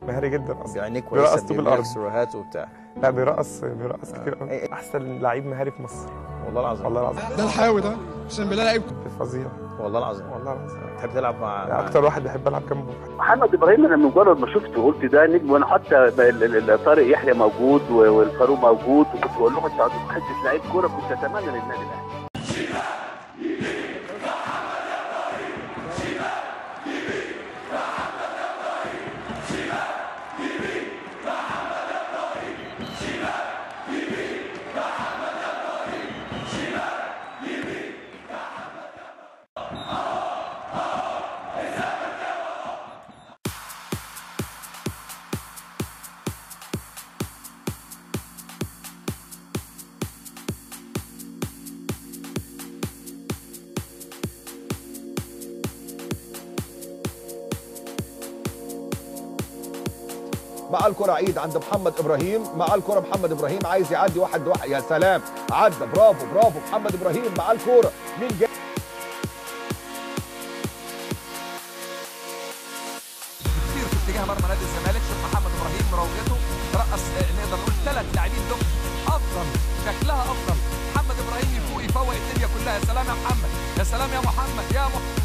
مهاري جدا اصلا بعينيك بيرقص كويسه طوب بيجيب الأرض. لك سيروهات وبتاع لا بيرقص بيرقص كتير قوي إيه. احسن لعيب مهاري في مصر والله العظيم والله العظيم ده الحاوي ده عشان بالله لعيب فظيع والله العظيم والله العظيم تحب تلعب مع يعني اكتر واحد بحب العب جنبه محمد ابراهيم انا مجرد ما شفته قلت ده نجم وانا حتى ال- ال- ال- طارق يحيى موجود و- والفاروق موجود وكنت بقول لهم انتوا عندكم حته لعيب كوره كنت اتمنى للنادي الاهلي مع الكرة عيد عند محمد ابراهيم مع الكرة محمد ابراهيم عايز يعدي واحد واحد يا سلام عدى برافو برافو محمد ابراهيم مع الكرة مين جاي كتير في اتجاه مرمى نادي الزمالك شوف محمد ابراهيم مراوغته رقص آه، نقدر نقول ثلاث لاعبين دول افضل شكلها افضل محمد ابراهيم يفوق يفوق الدنيا كلها يا سلام يا محمد يا سلام يا محمد يا محمد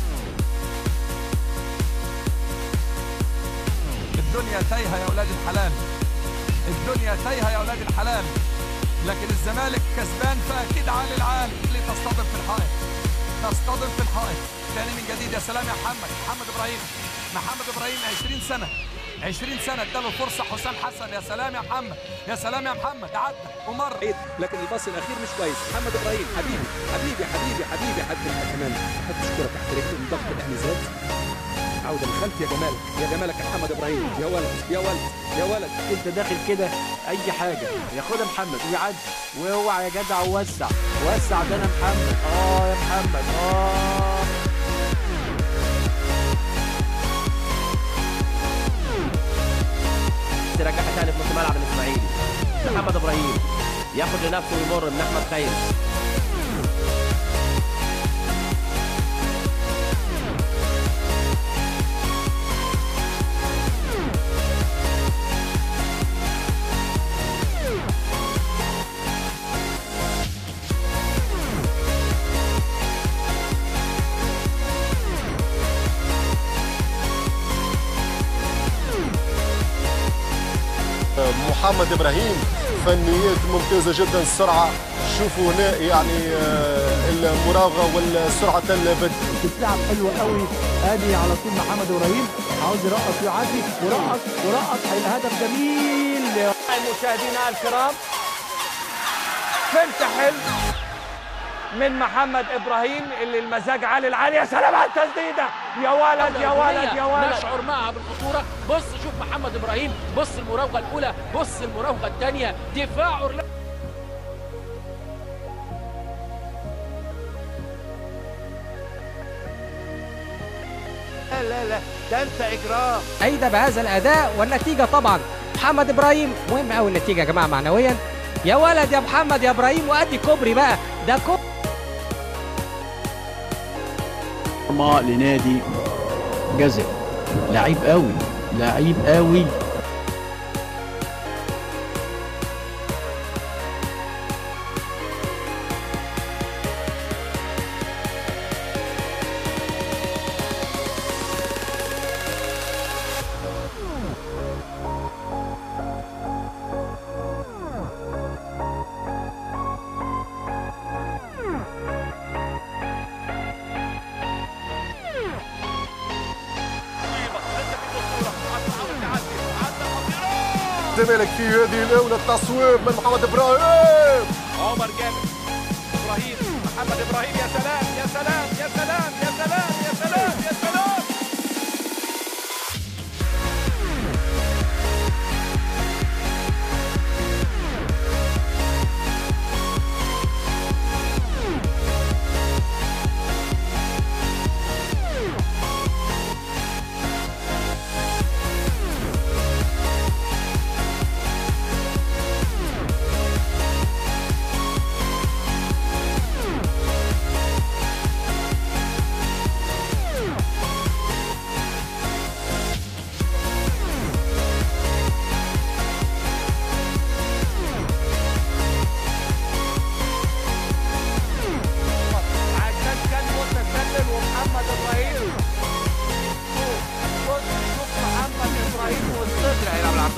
الدنيا تايهه يا اولاد الحلال الدنيا تايهه يا اولاد الحلال لكن الزمالك كسبان فاكيد عالي العالي اللي تصطدم في الحائط تصطدم في الحائط تاني من جديد يا سلام يا محمد محمد ابراهيم محمد ابراهيم 20 سنه 20 سنه اداله الفرصه حسام حسن يا سلام يا محمد يا سلام يا محمد عدى ومر لكن الباص الاخير مش كويس محمد ابراهيم حبيبي حبيبي حبيبي حبيبي حبيبي كمان حط الكره تحت رجله من ضغط الاهلي زاد عوده للخلف يا جمالك يا جمالك يا محمد ابراهيم يا ولد يا ولد يا ولد انت داخل كده اي حاجه ياخدها محمد ويعدي واوعى يا جدع ووسع وسع ده انا محمد اه يا محمد اه ترجعها تاني في نص ملعب الاسماعيلي محمد ابراهيم ياخد لنفسه ويمر من احمد خير محمد ابراهيم فنيات ممتازه جدا السرعه شوفوا هنا يعني آه، المراوغه والسرعه البدء بتلعب حلوه قوي ادي على طول محمد ابراهيم عاوز يرقص ويعدي ورقص ورقص هيبقى هدف جميل مشاهدينا الكرام فنت حلو من محمد ابراهيم اللي المزاج عالي العالي يا سلام على التسديده يا ولد يا ولد يا ولد نشعر معها بالخطوره بص شوف محمد ابراهيم بص المراوغه الاولى بص المراوغه الثانيه دفاع أورلا- لا لا لا ده انت اجرام سعيدة بهذا الأداء والنتيجة طبعا محمد إبراهيم مهم أوي النتيجة يا جماعة معنويا يا ولد يا محمد يا إبراهيم وأدي كوبري بقى ده كوبري مرمى لنادي جزر لعيب قوي لعيب قوي الزمالك في هذه الاولى التصويب من محمد ابراهيم عمر جابر ابراهيم محمد ابراهيم يا سلام يا سلام يا سلام يا سلام يا سلام يا سلام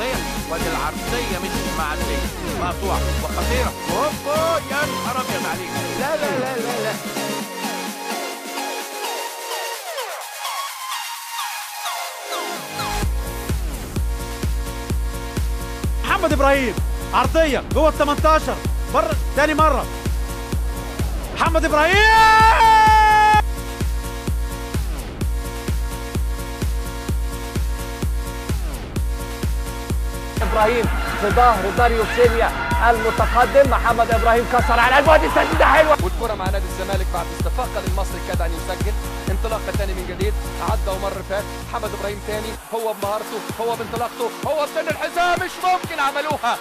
العرضيه وادي العرضيه مش معديه مقطوعه وخطيره اوبا يا نهار ابيض عليك لا لا لا لا لا محمد ابراهيم عرضيه جوه ال 18 بره تاني مره محمد ابراهيم ابراهيم في ظهر داريو سيليا المتقدم محمد ابراهيم كسر على الواد التسديده حلوه والكرة مع نادي الزمالك بعد استفاقة للمصري كاد ان يسجل انطلاقة تاني من جديد عدى ومر فات محمد ابراهيم تاني هو بمهارته هو بانطلاقته هو بسن الحزام مش ممكن عملوها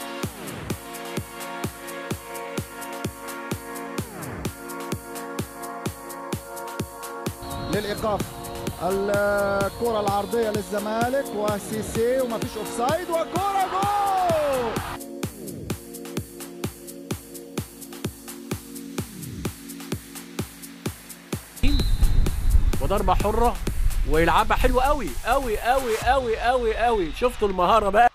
للايقاف الكره العرضيه للزمالك وسيسي وما فيش اوفسايد وكره جول وضربه حره ويلعبها حلوه قوي قوي قوي قوي قوي قوي شفتوا المهاره بقى